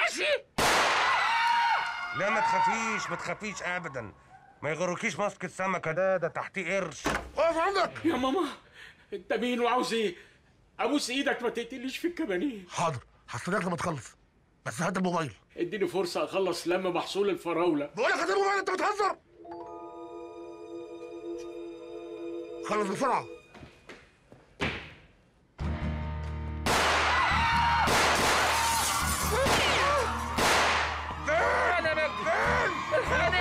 ماشي لا ما تخافيش ما تخافيش ابدا ما يغركيش ماسك السمكه ده ده تحتيه قرش اقف عندك يا ماما انت مين وعاوز ايه ابوس ايدك ما تقتليش في الكبانيه حاضر هستناك لما تخلص بس هات الموبايل اديني فرصه اخلص لم محصول الفراوله بقول لك هات الموبايل انت بتهزر خلص بسرعه انا مجنون الحقني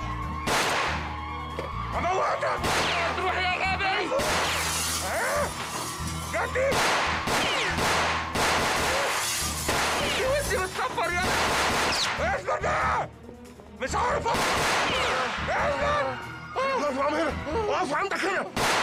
هموتك تروح يا غبي جدي وشي بتصفر يا اثبت بقى مش عارف اثبت اقف عم هنا اقف عندك هنا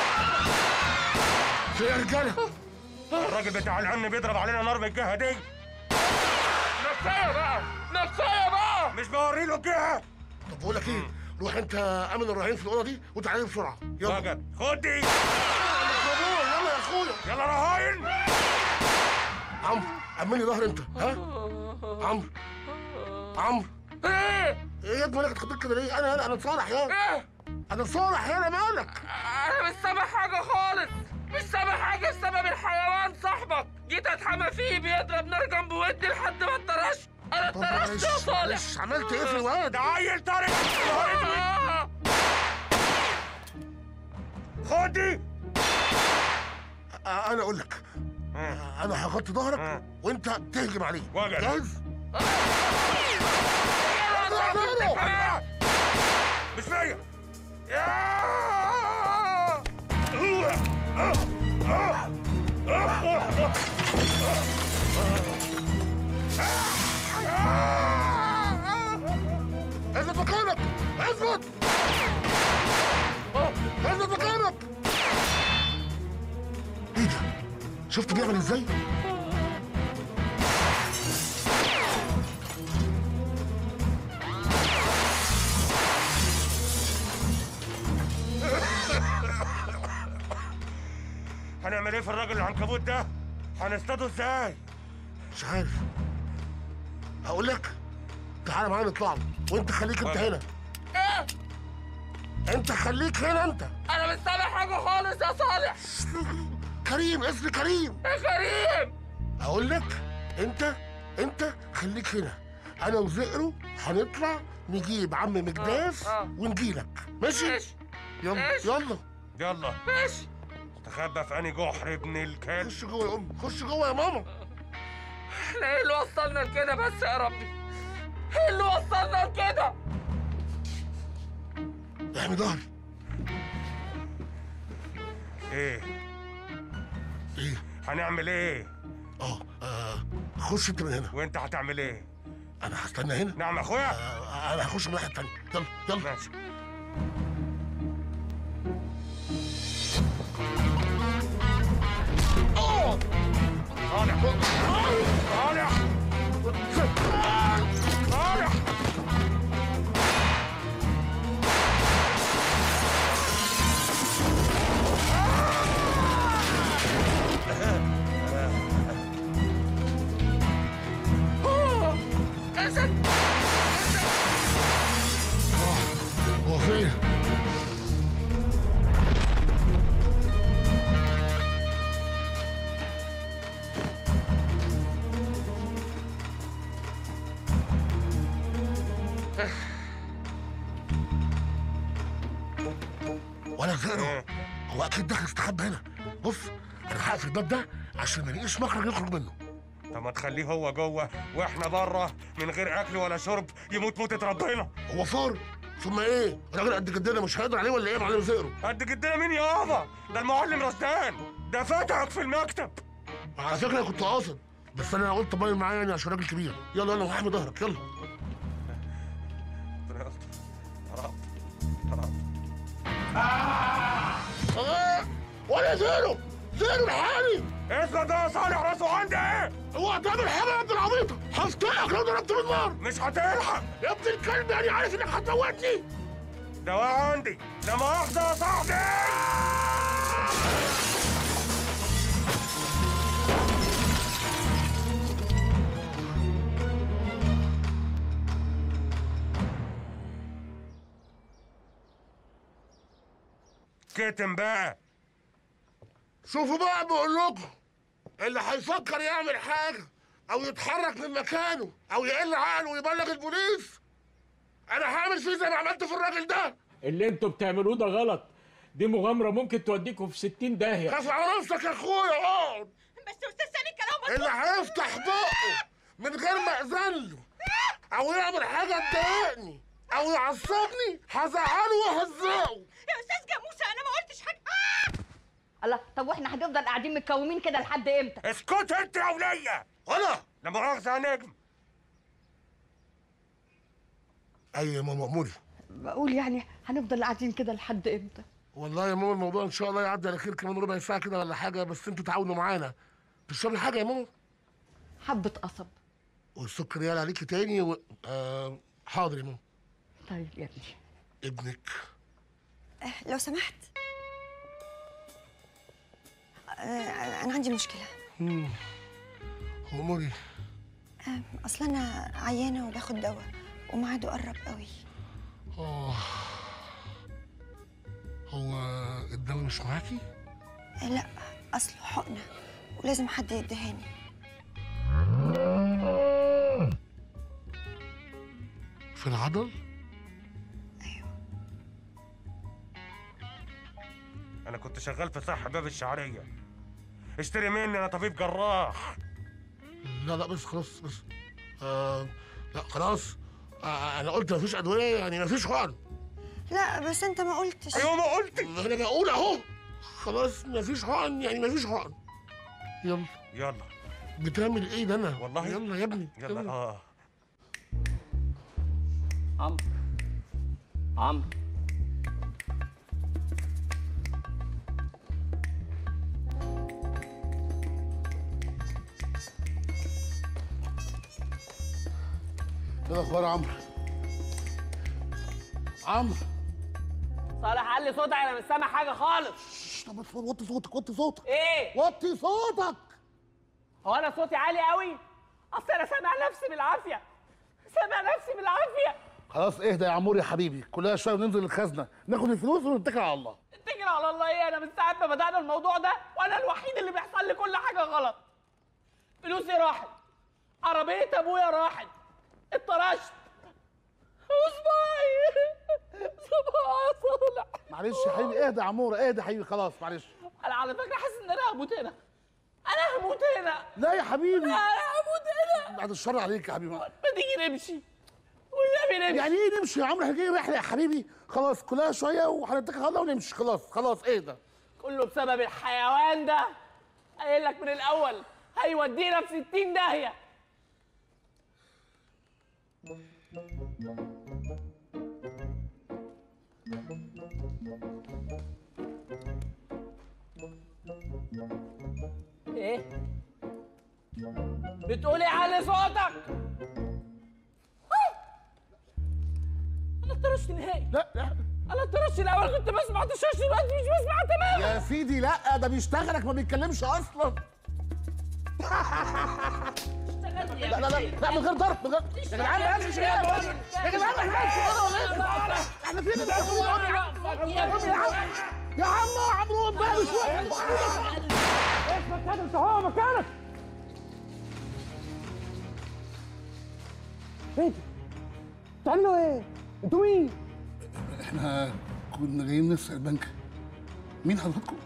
في يا رجاله الراجل بتاع العن بيضرب علينا نار من الجهه دي نفسيه بقى نفسيه بقى مش بوري له الجهه طب بقول لك ايه روح انت امن الرهين في الاوضه دي وتعالى لي بسرعه يلا وجد خد دي يلا يلا يا اخويا يلا رهاين عمرو امن لي ظهر انت ها عمرو عمرو ايه ايه يا ابني مالك اتخضيت كده ليه انا انا انا صالح يا ايه انا صالح يا انا مالك انا مش سامع حاجه خالص مش سامع حاجه بسبب الحيوان صاحبك جيت اتحمى فيه بيضرب نار جنب ودني لحد ما اتطرشت انا طب اتطرشت يا معلش صالح معلش عملت ايه في الواد ده عيل طارق آه. خد دي آه، انا اقول لك آه، انا هغطي ظهرك آه. وانت تهجم عليه وجد. جاهز مش فيا يا اثبت مكانك اثبت اثبت مكانك ايه ده شفت بيعمل ازاي هنعمل ايه في الراجل العنكبوت ده هنصطاده ازاي مش عارف هقول لك تعالى معايا نطلع له وانت خليك انت هنا ايه انت خليك هنا انت انا مش سامع حاجه خالص يا صالح كريم اسمي كريم يا كريم اقول لك انت انت خليك هنا انا وزئرو هنطلع نجيب عم مجداف آه. ونجيلك ماشي ماشي يلا ماشي. يلا يلا ماشي تخبى في اني جحر ابن الكلب خش جوه يا ام خش جوه يا ماما احنا ايه اللي وصلنا لكده بس يا ربي ايه اللي وصلنا لكده احمي ظهري ايه ايه هنعمل ايه اه آه، خش انت من هنا وانت هتعمل ايه انا هستنى هنا نعم يا اخويا آه، انا هخش من الناحيه التانيه يلا يلا ماشي صالح صالح صالح اسد هو فين ولا زئرو إيه؟ هو اكيد داخل استخبى هنا بص انا هقفل الباب ده عشان ما نلاقيش مخرج يخرج منه طب ما تخليه هو جوه واحنا بره من غير اكل ولا شرب يموت موتة ربنا هو فار ثم ايه راجل قد جدنا مش هيقدر عليه ولا ايه يا معلم زئرو قد جدنا مين يابا ده المعلم رشدان ده فتحك في المكتب على فكره انا كنت قاصد بس انا قلت باين معايا يعني عشان راجل كبير يلا يلا وهحمي ظهرك يلا ربنا يستر. يا رب يا رب آه، ولا زيرو زيرو الحالي اسمع ده يا صالح راسه عندي ايه هو هتعمل حاجه يا ابن العبيطه هفتحك لو ضربت بالنار مش هتلحق يا ابن الكلب يعني عارف انك هتموتني دواء عندي لا مؤاخذة يا صاحبي اتكتم بقى شوفوا بقى بقول لكم اللي هيفكر يعمل حاجه او يتحرك من مكانه او يقل عقله ويبلغ البوليس انا هعمل فيه زي ما عملت في الراجل ده اللي انتوا بتعملوه ده غلط دي مغامرة ممكن توديكم في 60 داهية خاف على نفسك يا اخويا اقعد بس استاذ سامي كلامه اللي هيفتح بقه من غير ما اذن له او يعمل حاجه تضايقني او يعصبني هزعله وهزقه يا استاذ جاموسه انا ما قلتش حاجه آه! الله طب واحنا هنفضل قاعدين متكومين كده لحد امتى اسكت انت يا ولية انا لا مؤاخذة يا نجم اي يا ماما اموري بقول يعني هنفضل قاعدين كده لحد امتى والله يا ماما الموضوع ان شاء الله يعدي على خير كمان ربع ساعه كده ولا حاجه بس انتوا تعاونوا معانا تشربي حاجه يا ماما حبة قصب والسكر يعلى عليكي تاني و... آه حاضر يا ماما طيب يا ابني ابنك لو سمحت آه، انا عندي مشكله اموري اصل انا عيانه وباخد دواء وميعاده قرب قوي اه هو الدواء مش معاكي آه، لا اصله حقنه ولازم حد يدهاني في العضل انا كنت شغال في صح باب الشعرية اشتري مني انا طبيب جراح لا لا بس خلاص بس آه لا خلاص آه انا قلت مفيش ادويه يعني مفيش حقن لا بس انت ما قلتش ايوه ما قلت انا بقول اهو خلاص مفيش حقن يعني مفيش حقن يلا يلا بتعمل ايه ده انا والله؟ يلا يا ابني يلا اه عمرو عمرو ايه الاخبار يا عمرو عمرو صالح علي صوتك انا مش سامع حاجه خالص شش، طب بس وطي صوتك وطي صوتك ايه وطي صوتك هو انا صوتي عالي قوي اصل انا سامع نفسي بالعافيه سامع نفسي بالعافيه خلاص اهدى يا عمور يا حبيبي كلها شويه وننزل الخزنه ناخد الفلوس ونتكل على الله اتكل على الله ايه انا من ساعه ما بدانا الموضوع ده وانا الوحيد اللي بيحصل لي كل حاجه غلط فلوسي راحت عربيه ابويا راحت اتطرشت وصباعي صباعي يا صالح معلش يا حبيبي اهدى يا عمور اهدى يا حبيبي خلاص معلش انا على فكره حاسس ان انا هموت هنا انا هموت هنا لا يا حبيبي انا هموت هنا بعد الشر عليك يا حبيبي ما تيجي نمشي والنبي نمشي يعني ايه نمشي يا عمرو احنا جايين رحله يا حبيبي خلاص كلها شويه وهنتكل على الله ونمشي خلاص خلاص اهدى كله بسبب الحيوان ده قايل لك من الاول هيودينا في 60 داهيه ايه بتقولي علي صوتك انا اتطرشت نهائي لا لا انا اتطرشت الاول كنت بسمع تشاش دلوقتي مش بسمع تماما يا سيدي لا ده بيشتغلك ما بيتكلمش اصلا لا لا لا لا من غير ضرب من غير يا جدعان ما ينفعش كده يا جدعان احنا احنا فين يا عم يا عمرو بقى شويه انت هو مكانك ايه بتعملوا ايه؟ انتوا مين؟ احنا كنا جايين نسرق البنك مين حضراتكم؟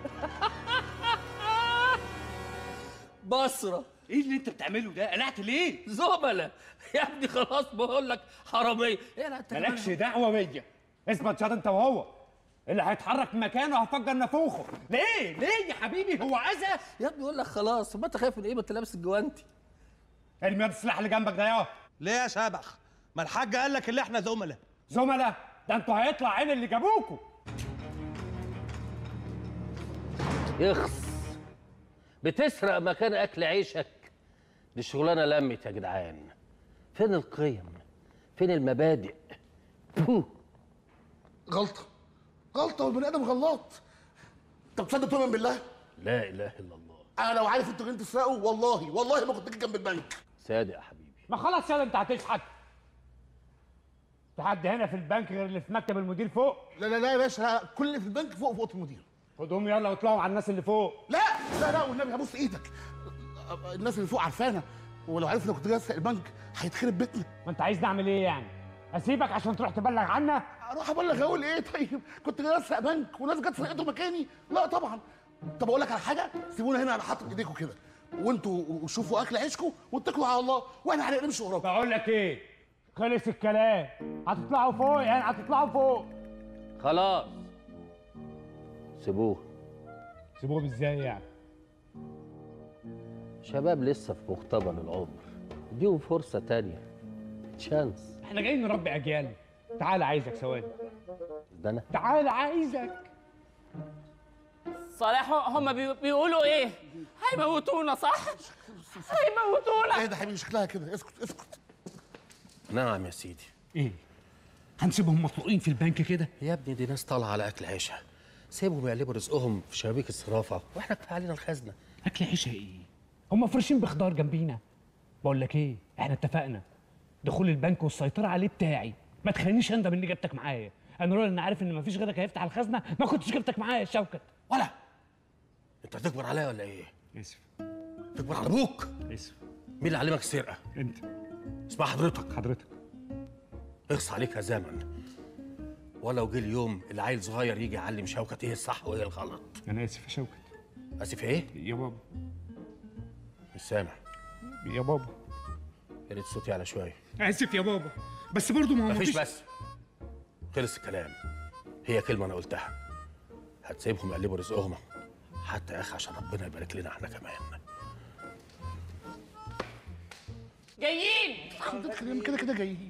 بصرة ايه اللي انت بتعمله ده؟ قلعت ليه؟ زملاء يا ابني خلاص بقول لك حرامية ايه لا انت مالكش دعوة بيا اثبت شاط انت وهو اللي هيتحرك من مكانه هفجر نافوخه ليه؟ ليه يا حبيبي هو عزا؟ يا ابني بقول لك خلاص ما انت خايف من ايه ما انت لابس الجوانتي ارمي يد السلاح اللي جنبك ده يا ليه يا شبح؟ ما الحاج قال لك اللي احنا زملاء زملاء ده انتوا هيطلع عين اللي جابوكوا يخص بتسرق مكان اكل عيشك دي شغلانه لمت يا جدعان فين القيم فين المبادئ فو. غلطه غلطه والبني ادم غلط طب تصدق تؤمن بالله لا اله الا الله انا لو عارف انتوا جايين تسرقوا والله والله ما كنت جيت جنب البنك صادق يا حبيبي ما خلاص يا انت هتشحت في حد هنا في البنك غير اللي في مكتب المدير فوق لا لا لا يا باشا لا كل اللي في البنك فوق فوق المدير خدهم يلا واطلعوا على الناس اللي فوق لا لا لا والنبي هبص ايدك الناس اللي فوق عارفانا ولو عرفنا كنت جاي اسرق البنك هيتخرب بيتنا ما انت عايز نعمل ايه يعني اسيبك عشان تروح تبلغ عنا اروح ابلغ اقول ايه طيب كنت جاي اسرق بنك وناس جت سرقته مكاني لا طبعا طب اقول لك على حاجه سيبونا هنا على حاطط ايديكم كده وانتوا شوفوا اكل عيشكم واتكلوا على الله واحنا هنمشي وراكم بقول لك ايه خلص الكلام هتطلعوا فوق يعني هتطلعوا فوق خلاص سيبوه سيبوهم ازاي يعني شباب لسه في مقتبل العمر اديهم فرصة تانية تشانس احنا جايين نربي اجيال تعال عايزك ثواني ده انا تعال عايزك صالح هم بي- بيقولوا ايه هيموتونا صح هيموتونا ايه ده حبيبي شكلها كده اسكت اسكت نعم يا سيدي ايه هنسيبهم مطلوقين في البنك كده يا ابني دي ناس طالعة على أكل عيشها سيبهم يقلبوا رزقهم في شبابيك الصرافة واحنا كفاية علينا الخزنة اكل عيشها ايه هم فرشين بخضار جنبينا بقول لك ايه احنا اتفقنا دخول البنك والسيطره عليه بتاعي ما تخلينيش اندم اني جبتك معايا انا لولا اني عارف ان مفيش غيرك هيفتح الخزنه ما كنتش جبتك معايا يا شوكت ولا انت هتكبر عليا ولا ايه؟ اسف تكبر على ابوك اسف مين اللي علمك السرقة؟ انت اسمع حضرتك حضرتك اغص عليك يا زمن ولو جه اليوم اللي عيل صغير يجي يعلم شوكت ايه الصح وايه الغلط انا اسف يا شوكت اسف ايه؟ يا بابا مش سامع يا بابا يا ريت صوتي على شويه اسف يا بابا بس برضه ما هو مفيش مفيش بس خلص الكلام هي كلمه انا قلتها هتسيبهم يقلبوا رزقهم حتى يا اخي عشان ربنا يبارك لنا احنا كمان جايين كده كده كده جايين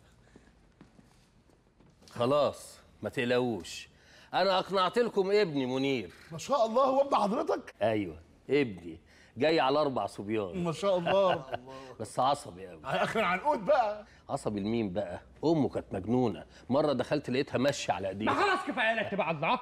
خلاص ما تقلقوش انا اقنعت لكم ابني منير ما شاء الله هو ابن حضرتك ايوه ابني جاي على اربع صبيان ما شاء الله بس عصبي قوي اخر عنقود بقى عصبي لمين بقى امه كانت مجنونه مره دخلت لقيتها ماشيه على ما ايديها خلاص كفايه لك تبقى الله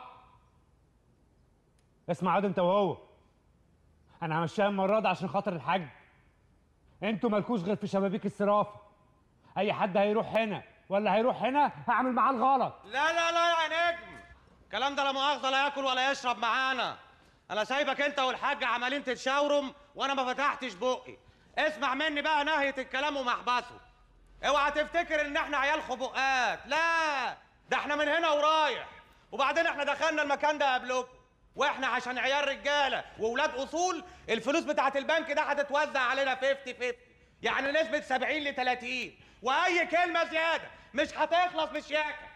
اسمع عاد انت وهو انا همشيها المره دي عشان خاطر الحاج انتوا مالكوش غير في شبابيك الصرافه اي حد هيروح هنا ولا هيروح هنا هعمل معاه الغلط لا لا لا يا نجم الكلام ده لا مؤاخذه لا ياكل ولا يشرب معانا انا سايبك انت والحاج عمالين تتشاورم وانا ما فتحتش بقي اسمع مني بقى نهايه الكلام ومحبسه اوعى تفتكر ان احنا عيال خبقات لا ده احنا من هنا ورايح وبعدين احنا دخلنا المكان ده قبلكم واحنا عشان عيال رجاله واولاد اصول الفلوس بتاعت البنك ده هتتوزع علينا 50 50 يعني نسبه 70 ل 30 واي كلمه زياده مش هتخلص من الشياكه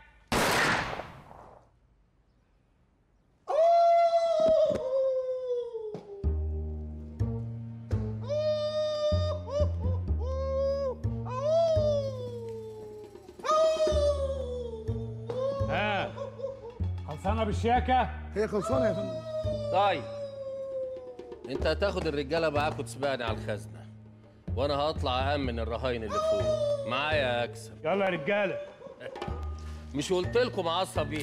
ها خلصانه بالشياكه هي خلصانه يا فندم طيب انت هتاخد الرجاله معاك وتسبقني على الخزنه وانا هطلع اهم من الرهاين اللي فوق معايا اكسب يلا يا رجاله مش قلت لكم عصبي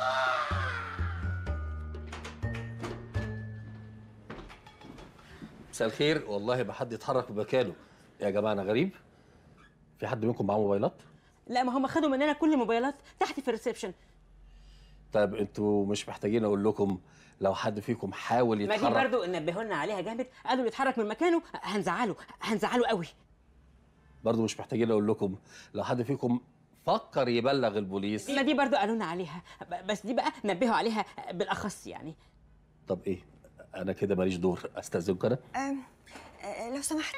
مساء الخير والله ما حد يتحرك بمكانه يا جماعه انا غريب في حد منكم معاه موبايلات لا ما هم خدوا مننا كل الموبايلات تحت في الريسبشن طيب انتوا مش محتاجين اقول لكم لو حد فيكم حاول ما دي يتحرك برضو نبهوا لنا عليها جامد قالوا يتحرك من مكانه هنزعله هنزعله قوي برضه مش محتاجين اقول لكم لو حد فيكم فكر يبلغ البوليس ما دي برضو قالوا لنا عليها ب- بس دي بقى نبهوا عليها بالاخص يعني طب ايه انا كده ماليش دور استاذنكم انا أم أه لو سمحت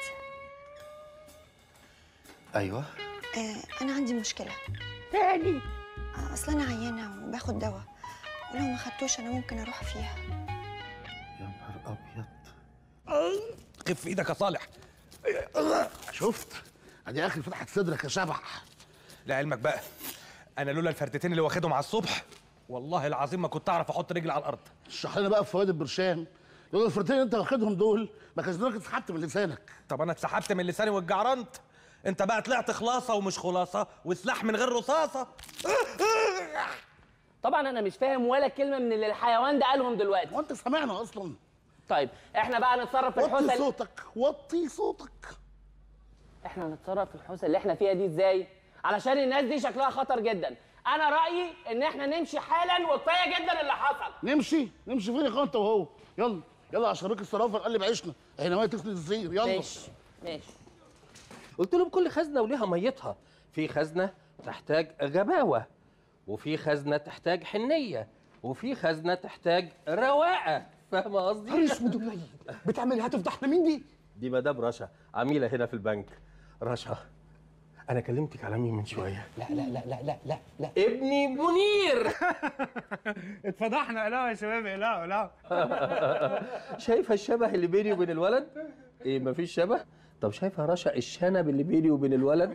ايوه أه أنا عندي مشكلة تاني أه أصل أنا عيانة وباخد دواء ولو ما خدتوش أنا ممكن أروح فيها يا نهار ابيض خف ايدك يا صالح شفت ادي اخر فتحت صدرك يا شبح لعلمك بقى انا لولا الفردتين اللي واخدهم على الصبح والله العظيم ما كنت اعرف احط رجلي على الارض اشرح لنا بقى في فوائد البرشام لولا الفرتين اللي انت واخدهم دول ما كانش دماغك اتسحبت من لسانك طب انا اتسحبت من لساني واتجعرنت انت بقى طلعت خلاصه ومش خلاصه وسلاح من غير رصاصه طبعا انا مش فاهم ولا كلمه من اللي الحيوان ده قالهم دلوقتي وانت سامعنا اصلا طيب احنا بقى نتصرف في وطي الحوسه صوتك وطي صوتك احنا نتصرف في الحوسه اللي احنا فيها دي ازاي علشان الناس دي شكلها خطر جدا انا رايي ان احنا نمشي حالا وكفايه جدا اللي حصل نمشي نمشي فين يا اخوان انت وهو يلا يلا عشان راجل الصرافه قلب عيشنا احنا ما تسند الزير يلا ماشي ماشي قلت لهم كل خزنه وليها ميتها في خزنه تحتاج غباوه وفي خزنه تحتاج حنيه وفي خزنه تحتاج رواقه فاهمه قصدي نهار اسود بتعمل هتفضحنا مين دي دي مدام رشا عميله هنا في البنك رشا انا كلمتك على مين من شويه لا لا لا لا لا لا لا ابني منير اتفضحنا لا يا شباب لا لا شايفه الشبه اللي بيني وبين الولد ايه مفيش شبه طب شايفه رشا الشنب اللي بيني وبين الولد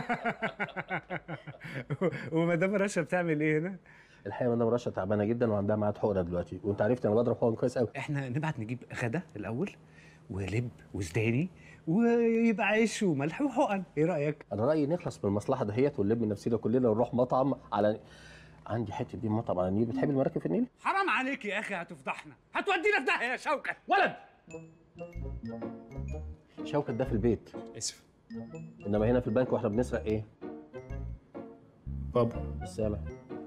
ومدام رشا بتعمل ايه هنا؟ الحقيقه مدام رشا تعبانه جدا وعندها ميعاد حقنه دلوقتي وانت عرفت انا بضرب حقن كويس قوي احنا نبعت نجيب غدا الاول ولب وزداني ويبقى عيش وملح وحقن ايه رايك؟ انا رايي نخلص من المصلحه دهيت ونلم نفسنا كلنا ونروح مطعم على عندي حته دي مطعم على النيل بتحب المراكب في النيل حرام عليك يا اخي هتفضحنا هتودينا في داهيه يا شوكه ولد شوكت ده في البيت اسف انما هنا في البنك واحنا بنسرق ايه بابا السامع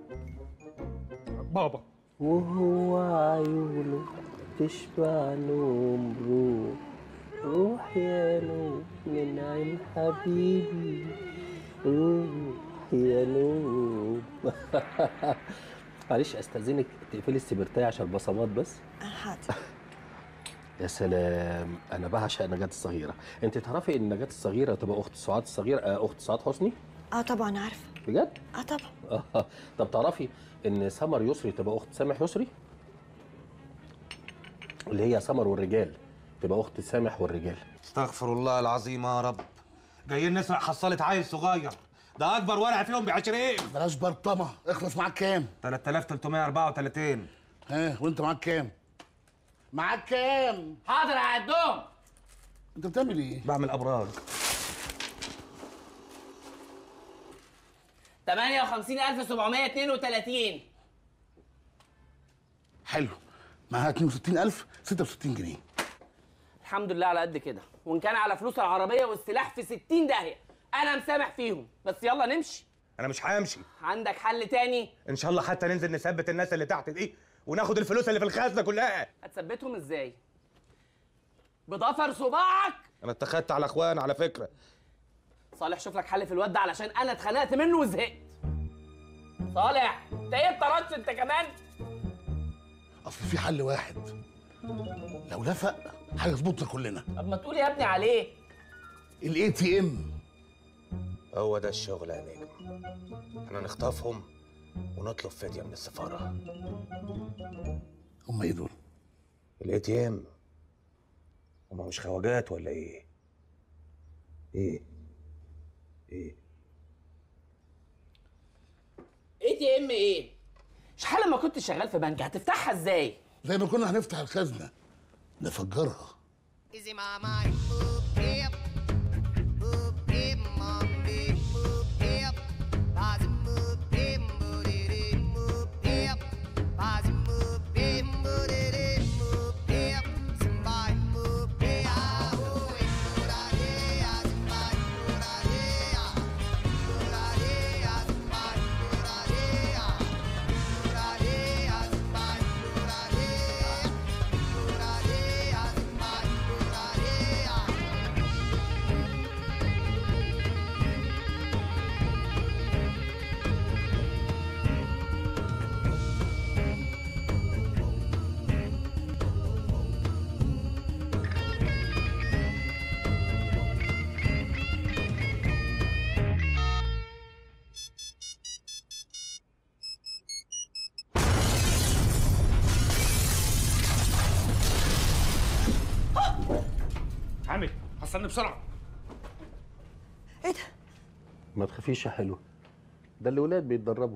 بابا وهو عيونه تشبع نوم روح روح يا نوم من عين حبيبي روح يا نوم معلش استاذنك تقفلي السبرتايه عشان البصمات بس حاضر يا سلام انا بعشق نجاة الصغيره انت تعرفي ان نجاة الصغيره تبقى اخت سعاد الصغيره آه، اخت سعاد حسني اه طبعا عارفه بجد اه طبعا آه. طب تعرفي ان سمر يسري تبقى اخت سامح يسري اللي هي سمر والرجال تبقى اخت سامح والرجال استغفر الله العظيم يا رب جايين نسرق حصالة عيل صغير ده اكبر ورقه فيهم ب 20 بلاش برطمه اخلص معاك كام 3334 ها وانت معاك كام معاك كام حاضر هعدهم انت بتعمل ايه بعمل ابراج 58732 حلو معاها 62000 66 جنيه الحمد لله على قد كده وان كان على فلوس العربيه والسلاح في 60 داهيه انا مسامح فيهم بس يلا نمشي انا مش همشي عندك حل تاني ان شاء الله حتى ننزل نثبت الناس اللي تحت دي وناخد الفلوس اللي في الخزنه كلها هتثبتهم ازاي بضفر صباعك انا اتخذت على اخوان على فكره صالح شوف لك حل في الواد ده علشان انا اتخنقت منه وزهقت صالح انت ايه الطرش انت كمان اصل في حل واحد لو لفق هيظبطنا كلنا طب ما تقول يا ابني عليه الاي تي ام هو ده الشغل يا نجم احنا نخطفهم ونطلب فديه من السفاره هم ايه دول الاي تي ام هما مش خواجات ولا ايه ايه ايه اي تي ام ايه شحال لما كنت شغال في بنك هتفتحها ازاي زي ما كنا هنفتح الخزنه نفجرها Is it my mind? Boop, hip. Boop, hip, mom, big, boop, hip. Buzz it, boop, hip, boop, it, it, boop, hip. Buzz it, boop, hip, boop, it, it, boop, hip. Somebody, boop, hey, ah, oh, eh, boop, ah, hey, ah, somebody, boop, ah, hey, ah. Boop, ah, hey, ah, somebody, boop, ah, hey, ah. Boop, ah, hey, ah, somebody, boop, ah, hey, ah. Boop, ah, hey, ah, somebody, boop, ah, hey, ah. حامد حصلني بسرعه ايه ده ما تخافيش يا حلو ده اللي ولاد بيتدربوا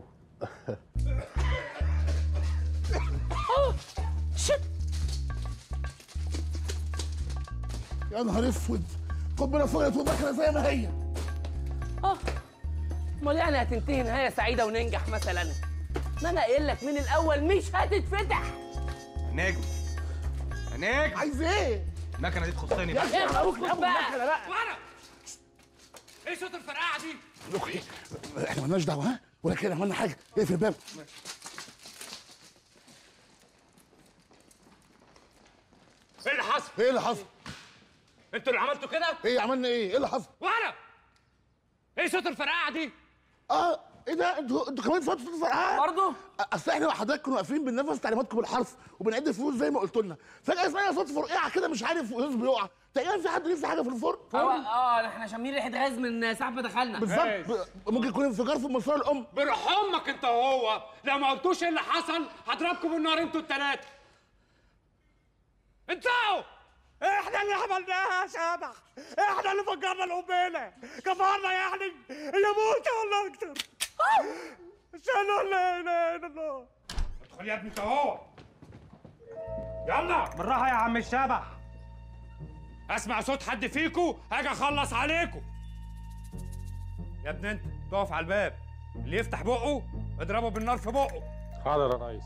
يا نهار اسود قنبله فضلت ومكنه زي ما هي اه امال يعني هتنتهي نهايه سعيده وننجح مثلا ما انا قايل لك من الاول مش هتتفتح نجم يا نجم عايز ايه المكنه دي تخصني يا بقى اخي معروف اسكت بقى بقى ايه صوت الفرقعه دي بقول لكم ايه احنا مالناش دعوه ها ولا كده عملنا حاجه اقفل الباب ايه اللي حصل ايه اللي حصل انتوا اللي عملتوا كده ايه عملنا ايه ايه اللي حصل وانا ايه صوت الفرقعه دي اه ايه ده انتوا انتوا كمان فاتوا في الفرقعه برضه اصل احنا وحضرتك كنا واقفين بننفذ تعليماتكم بالحرف وبنعد الفلوس زي ما قلت لنا فجاه سمعنا صوت فرقعه كده مش عارف فلوس بيقع تقريبا في حد لسه حاجه في الفرن هو اه احنا شامين ريحه غاز من ساعه ما دخلنا بالظبط ب- ممكن يكون انفجار في الماسوره الام بروح امك انت وهو لو ما قلتوش ايه اللي حصل هضربكم بالنار انتوا التلاته انتوا احنا اللي عملناها يا شبح احنا اللي فجرنا القنبله كفرنا يعني يموت ولا اكتر شهادة لا اله الا الله ادخل يا ابني انت وهو يلا بالراحه يا عم الشبح اسمع صوت حد فيكو هاجي اخلص عليكم يا ابني انت تقف على الباب اللي يفتح بقه اضربه بالنار في بقه حاضر يا ريس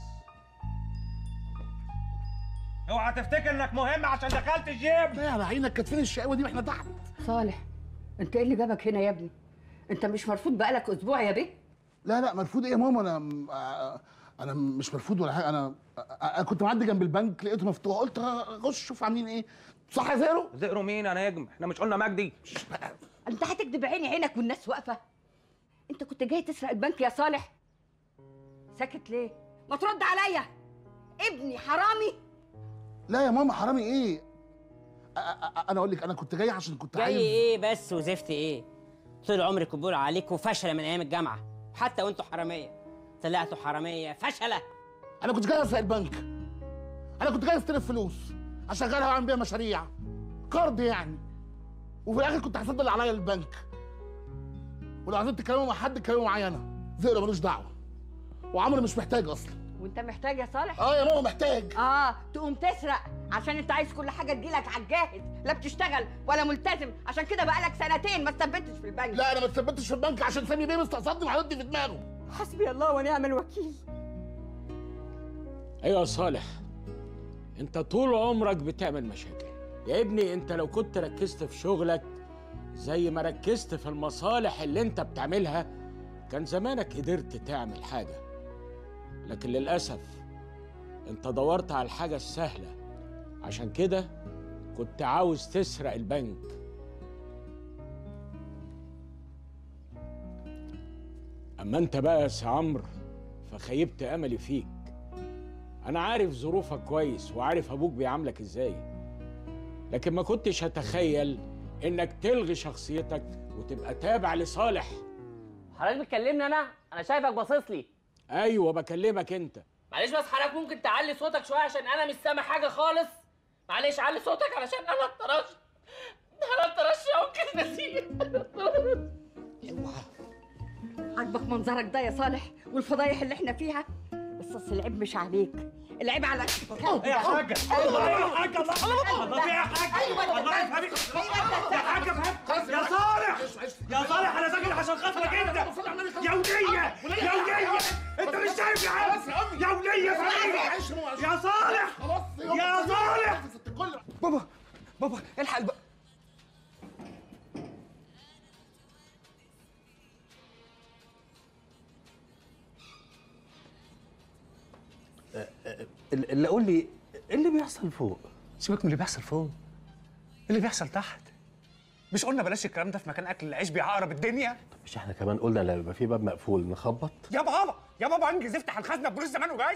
اوعى تفتكر انك مهم عشان دخلت الجيم لا على عينك كانت فين الشقاوه دي واحنا تحت صالح انت ايه اللي جابك هنا يا ابني انت مش مرفوض بقالك اسبوع يا بيه لا لا مرفوض ايه يا ماما انا م- آه، انا مش مرفوض ولا حاجه انا آه، انا كنت معدي جنب البنك لقيته مفتوح قلت اخش اشوف عاملين ايه صح يا زيرو زقروا مين يا نجم احنا مش قلنا مجدي انت هتكدب عيني عينك والناس واقفه انت كنت جاي تسرق البنك يا صالح ساكت ليه ما ترد عليا ابني حرامي لا يا ماما حرامي ايه أ- أ- أ- انا اقول لك انا كنت جاي عشان كنت جاي عايز ايه بس وزفت ايه طول عمرك بقول عليكم فشله من ايام الجامعه حتى وانتوا حراميه طلعتوا حراميه فشله انا كنت جاي اسرق البنك انا كنت جاي استلف فلوس اشغلها واعمل بيها مشاريع قرض يعني وفي الاخر كنت هسد اللي عليا للبنك ولو عايزين تتكلموا مع حد اتكلموا معايا انا زئر ملوش دعوه وعمرو مش محتاج اصلا وانت محتاج يا صالح اه يا ماما محتاج اه تقوم تسرق عشان انت عايز كل حاجه تجيلك على الجاهز لا بتشتغل ولا ملتزم عشان كده بقالك سنتين ما استبتش في البنك لا انا ما اتثبتش في البنك عشان سامي بيه مستقصدني وهيودي في دماغه حسبي الله ونعم الوكيل ايوه يا صالح انت طول عمرك بتعمل مشاكل يا ابني انت لو كنت ركزت في شغلك زي ما ركزت في المصالح اللي انت بتعملها كان زمانك قدرت تعمل حاجة لكن للأسف انت دورت على الحاجة السهلة عشان كده كنت عاوز تسرق البنك أما أنت بقى يا سي عمرو فخيبت أملي فيك أنا عارف ظروفك كويس وعارف أبوك بيعاملك إزاي لكن ما كنتش هتخيل إنك تلغي شخصيتك وتبقى تابع لصالح حضرتك بتكلمني انا انا شايفك باصص لي أيوة بكلمك أنت معلش بس حضرتك ممكن تعلي صوتك شويه عشان انا مش سامع حاجه خالص معلش علي صوتك علشان انا اتطرشت انا اتطرشت يا ممكن نسيت عاجبك منظرك ده يا صالح والفضايح اللي احنا فيها بس اصل العيب مش عليك العيب على يا حاجة الله يا حاجة الله الله يا حاجة ايوه الله يفهمك يا حاجة فهمت يا صالح يا صالح انا ساكن عشان خاطرك انت يا ولية يا ولية انت مش شايف يا عم يا ولية فهمني يا صالح يا صالح بابا بابا الحق الب... اللي قول لي ايه اللي بيحصل فوق سيبك من اللي بيحصل فوق اللي بيحصل تحت مش قلنا بلاش الكلام ده في مكان اكل العيش بيعقرب الدنيا مش احنا كمان قلنا لما يبقى في باب مقفول نخبط يا بابا يا بابا انجز افتح الخزنه البوليس زمانه جاي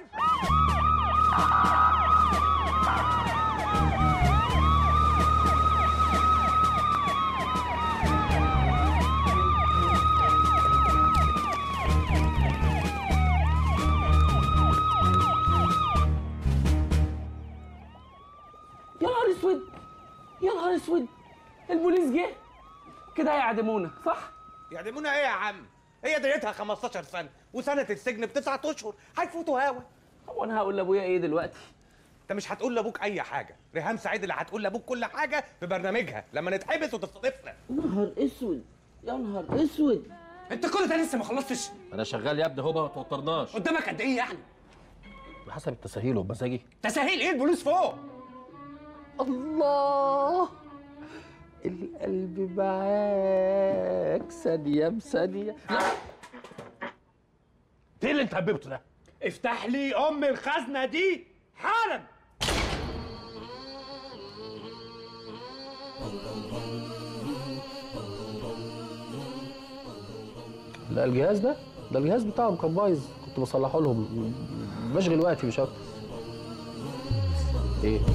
يا نهار اسود يا نهار اسود البوليس جه كده هيعدمونا صح يعدمونا ايه يا عم هي دنيتها 15 سنة وسنة السجن بتسعة اشهر هيفوتوا هوا هو انا هقول لابويا ايه دلوقتي انت مش هتقول لابوك اي حاجة ريهام سعيد اللي هتقول لابوك كل حاجة في برنامجها لما نتحبس وتستضيفنا يا نهار اسود يا نهار اسود انت كل ده لسه ما خلصتش انا شغال يا ابني هو ما توترناش قدامك قد ايه يعني بحسب التساهيل وبمزاجي تسهيل ايه البوليس فوق الله القلب معاك ثانيه بثانيه ايه اللي انت هببته ده؟ افتح لي ام الخزنه دي حالا لا الجهاز ده ده الجهاز بتاعهم كان بايظ كنت بصلحه لهم بشغل وقتي مش اكتر ايه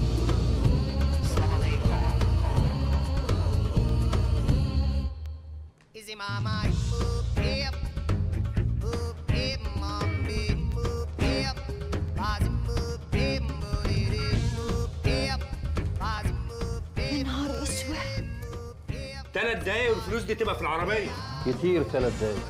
Easy mama, move hip, move hip, mommy, move hip, body move hip, booty move hip, body move hip. يا نهار اسود ثلاث دقايق والفلوس دي تبقى في العربيه كتير ثلاث دقايق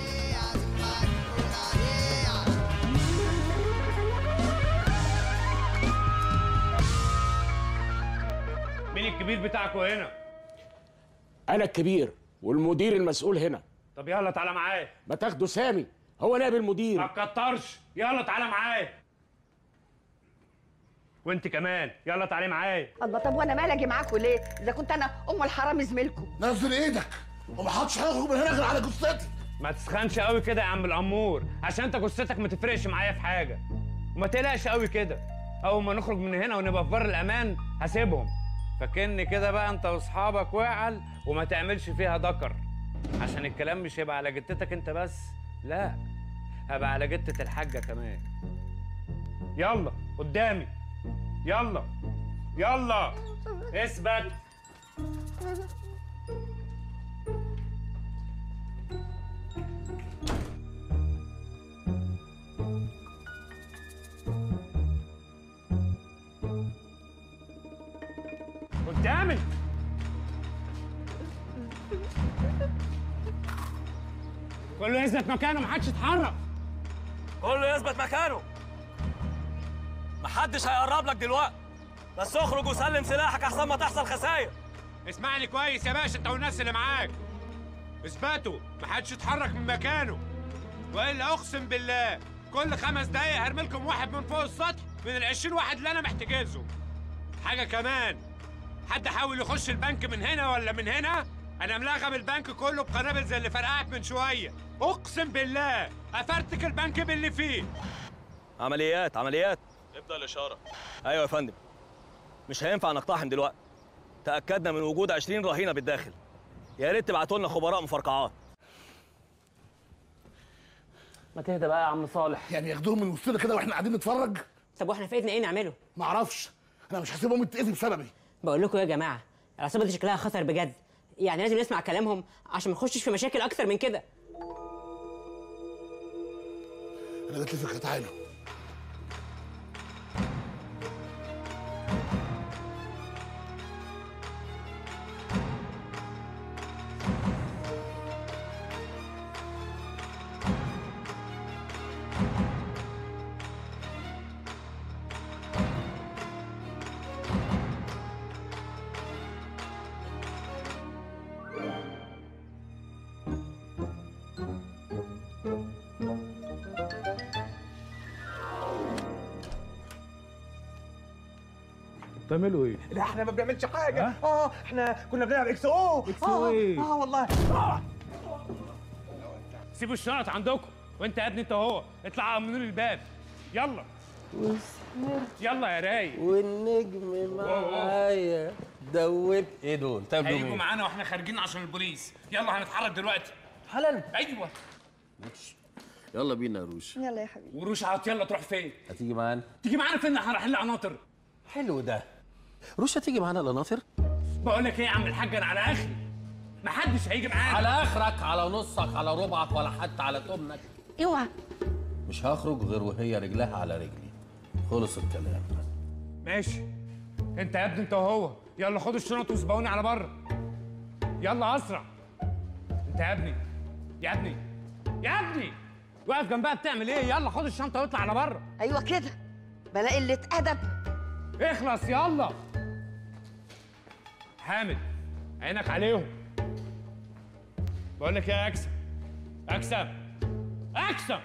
مين الكبير بتاعكم هنا؟ انا الكبير والمدير المسؤول هنا طب يلا تعالى معايا ما تاخده سامي هو نائب المدير ما تكترش يلا تعالى معايا وانت كمان يلا تعالي معايا الله طب وانا مالي اجي معاكوا ليه اذا كنت انا ام الحرام زميلكم نزل ايدك وما حدش هيخرج من هنا غير على جثتي ما تسخنش قوي كده يا عم الامور عشان انت جثتك ما تفرقش معايا في حاجه وما تقلقش قوي كده اول ما نخرج من هنا ونبقى في بر الامان هسيبهم فكني كده بقى انت واصحابك واعل وما تعملش فيها دكر عشان الكلام مش هيبقى على جتتك انت بس لا هبقى على جتة الحاجة كمان يلا قدامي يلا يلا اثبت قدامي كله يثبت مكانه محدش يتحرك كله يثبت مكانه محدش هيقرب لك دلوقتي بس اخرج وسلم سلاحك احسن ما تحصل خساير اسمعني كويس يا باشا انت والناس اللي معاك اثبتوا محدش يتحرك من مكانه والا اقسم بالله كل خمس دقايق هرمي لكم واحد من فوق السطح من ال 20 واحد اللي انا محتاجزهم حاجه كمان حد حاول يخش البنك من هنا ولا من هنا انا ملغم البنك كله بقنابل زي اللي فرقعت من شويه اقسم بالله افرتك البنك باللي فيه عمليات عمليات ابدا الاشاره ايوه يا فندم مش هينفع نقتحم دلوقتي تاكدنا من وجود 20 رهينه بالداخل يا ريت تبعتوا لنا خبراء مفرقعات ما تهدى بقى يا عم صالح يعني ياخدوهم من وسطنا كده واحنا قاعدين نتفرج طب واحنا في ايدنا ايه نعمله معرفش انا مش هسيبهم يتاذي بسببي بقول لكم يا جماعه العصابه دي شكلها خطر بجد يعني لازم نسمع كلامهم عشان ما نخشش في مشاكل اكتر من كده انا جات لي فكره تعالوا بتعملوا ايه؟ لا احنا ما بنعملش حاجه اه احنا كنا بنلعب اكس او إكس أو آه، إيه؟ اه والله آه. سيبوا الشنط عندكم وانت يا ابني انت وهو اطلع امنوا لي الباب يلا يلا يا رايق والنجم معايا دوب ايه دول؟ تعملوا هيجوا ايه؟ معانا واحنا خارجين عشان البوليس يلا هنتحرك دلوقتي حالا ايوه يلا بينا يا روش يلا يا حبيبي وروش عط يلا تروح فين هتيجي معانا تيجي معانا فين احنا رايحين لقناطر حلو ده روش هتيجي معانا القناطر بقول لك ايه يا عم الحاج انا على اخري محدش هيجي معانا على اخرك على نصك على ربعك ولا حتى على تمنك اوعى مش هخرج غير وهي رجلها على رجلي خلص الكلام ماشي انت يا ابني انت وهو يلا خدوا الشنط وسبقوني على بره يلا اسرع انت يا ابني يا ابني يا ابني واقف جنبها بتعمل ايه يلا خد الشنطه واطلع على بره ايوه كده بلاقي قله ادب اخلص يلا حامد عينك عليهم بقول لك ايه يا اكسب اكسب اكسب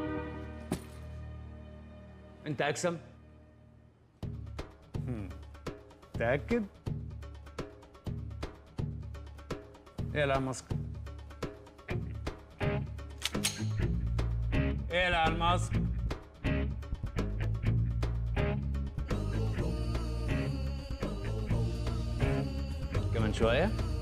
انت اكسم هم. متأكد؟ اقلع الماسك اقلع الماسك كمان شوية